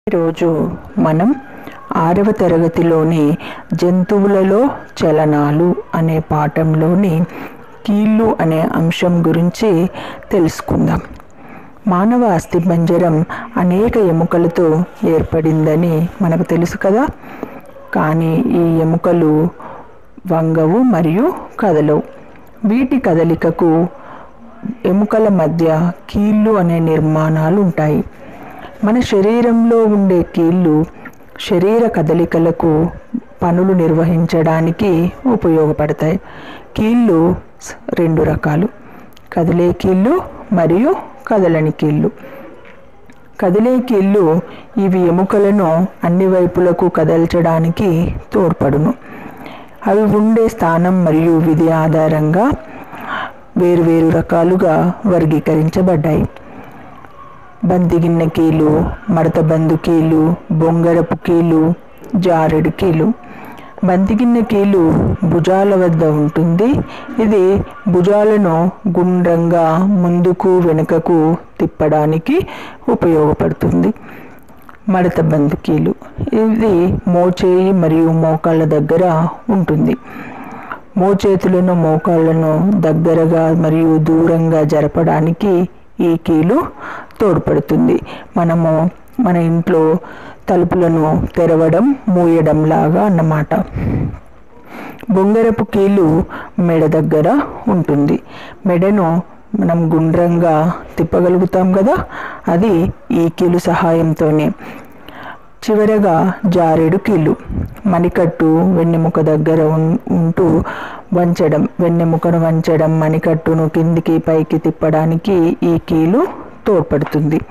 ఈరోజు మనం ఆరవ తరగతిలోని జంతువులలో చలనాలు అనే పాఠంలోని కీళ్ళు అనే అంశం గురించి తెలుసుకుందాం మానవ అస్థిపంజరం అనేక ఎముకలతో ఏర్పడిందని మనకు తెలుసు కదా కానీ ఈ ఎముకలు వంగవు మరియు కదలవు వీటి కదలికకు ఎముకల మధ్య కీళ్ళు అనే నిర్మాణాలు ఉంటాయి మన శరీరంలో ఉండే కీళ్ళు శరీర కదలికలకు పనులు నిర్వహించడానికి ఉపయోగపడతాయి కీళ్ళు స్- రెండు రకాలు కదిలే కీళ్ళు మరియు కదలని కీళ్ళు కదిలే కీళ్ళు ఇవి ఎముకలను అన్ని వైపులకు కదల్చడానికి తోడ్పడును అవి ఉండే స్థానం మరియు విధి ఆధారంగా వేరువేరు రకాలుగా వర్గీకరించబడ్డాయి బంతిగిన్నె కీలు మడత బందు కీలు బొంగరపు కీలు జారెడు కీలు బంతిగిన్నె కీలు భుజాల వద్ద ఉంటుంది ఇది భుజాలను గుండ్రంగా ముందుకు వెనుకకు తిప్పడానికి ఉపయోగపడుతుంది మడత బందు కీలు ఇది మోచేయి మరియు మోకాళ్ళ దగ్గర ఉంటుంది మోచేతులను మోకాళ్ళను దగ్గరగా మరియు దూరంగా జరపడానికి ఈ కీలు తోడ్పడుతుంది మనము మన ఇంట్లో తలుపులను తెరవడం మూయడం లాగా అన్నమాట బొంగరపు కీలు మెడ దగ్గర ఉంటుంది మెడను మనం గుండ్రంగా తిప్పగలుగుతాం కదా అది ఈ కీలు సహాయంతోనే చివరగా జారెడు కీళ్ళు మణికట్టు వెన్నెముక దగ్గర ఉన్- ఉంటూ వంచడం వెన్నెముకను వంచడం మణికట్టును కిందికి పైకి తిప్పడానికి ఈ కీలు తోడ్పడుతుంది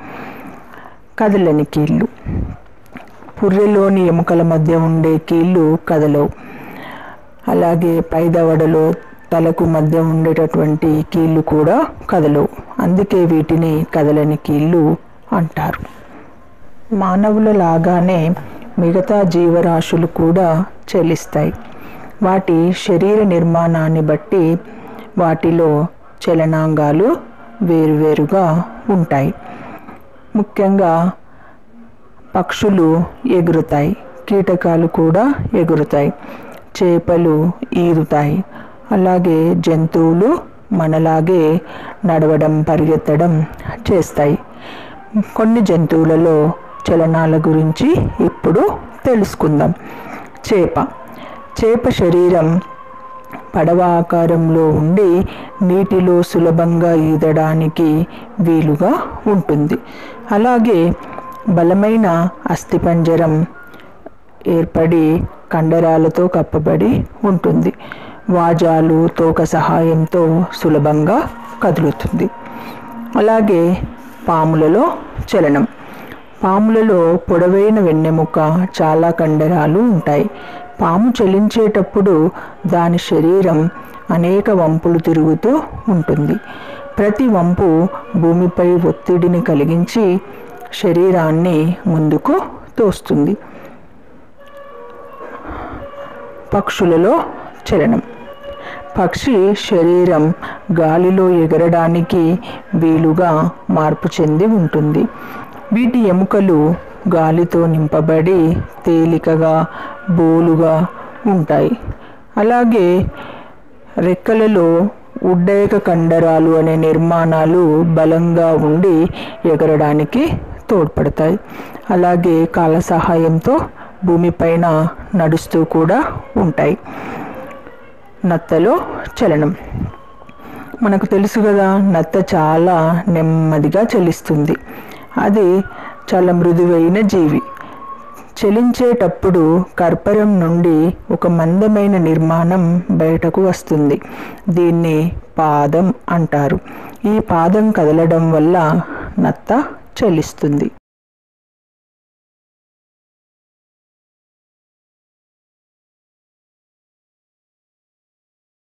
కదలని కీళ్ళు పుర్రెలోని ఎముకల మధ్య ఉండే కీళ్ళు కదలవు అలాగే పైదవడలో తలకు మధ్య ఉండేటటువంటి కీళ్ళు కూడా కదలవు అందుకే వీటిని కదలని కీళ్ళు అంటారు మానవుల లాగానే మిగతా జీవరాశులు కూడా చలిస్తాయి వాటి శరీర నిర్మాణాన్ని బట్టి వాటిలో చలనాంగాలు వేరువేరుగా ఉంటాయి ముఖ్యంగా పక్షులు ఎగురుతాయి కీటకాలు కూడా ఎగురుతాయి చేపలు ఈదుతాయి అలాగే జంతువులు మనలాగే నడవడం పరిగెత్తడం చేస్తాయి కొన్ని జంతువులలో చలనాల గురించి ఇప్పుడు తెలుసుకుందాం చేప చేప శరీరం పడవ ఆకారంలో ఉండి నీటిలో సులభంగా ఈదడానికి వీలుగా ఉంటుంది అలాగే బలమైన అస్థిపంజరం ఏర్పడి కండరాలతో కప్పబడి ఉంటుంది వాజాలు తోక సహాయంతో సులభంగా కదులుతుంది అలాగే పాములలో చలనం పాములలో పొడవైన వెన్నెముక చాలా కండరాలు ఉంటాయి పాము చలించేటప్పుడు దాని శరీరం అనేక వంపులు తిరుగుతూ ఉంటుంది ప్రతి వంపు భూమిపై ఒత్తిడిని కలిగించి శరీరాన్ని ముందుకు తోస్తుంది పక్షులలో చలనం పక్షి శరీరం గాలిలో ఎగరడానికి వీలుగా మార్పు చెంది ఉంటుంది వీటి ఎముకలు గాలితో నింపబడి తేలికగా బోలుగా ఉంటాయి అలాగే రెక్కలలో ఉడ్డయక కండరాలు అనే నిర్మాణాలు బలంగా ఉండి ఎగరడానికి తోడ్పడతాయి అలాగే కాళ్ళ సహాయంతో భూమిపైన నడుస్తూ కూడా ఉంటాయి నత్తలో చలనం మనకు తెలుసు కదా నత్త చాలా నెమ్మదిగా చలిస్తుంది అది చాలా మృదువైన జీవి చలించేటప్పుడు కర్పరం నుండి ఒక మందమైన నిర్మాణం బయటకు వస్తుంది దీన్ని పాదం అంటారు ఈ పాదం కదలడం వల్ల నత్త చలిస్తుంది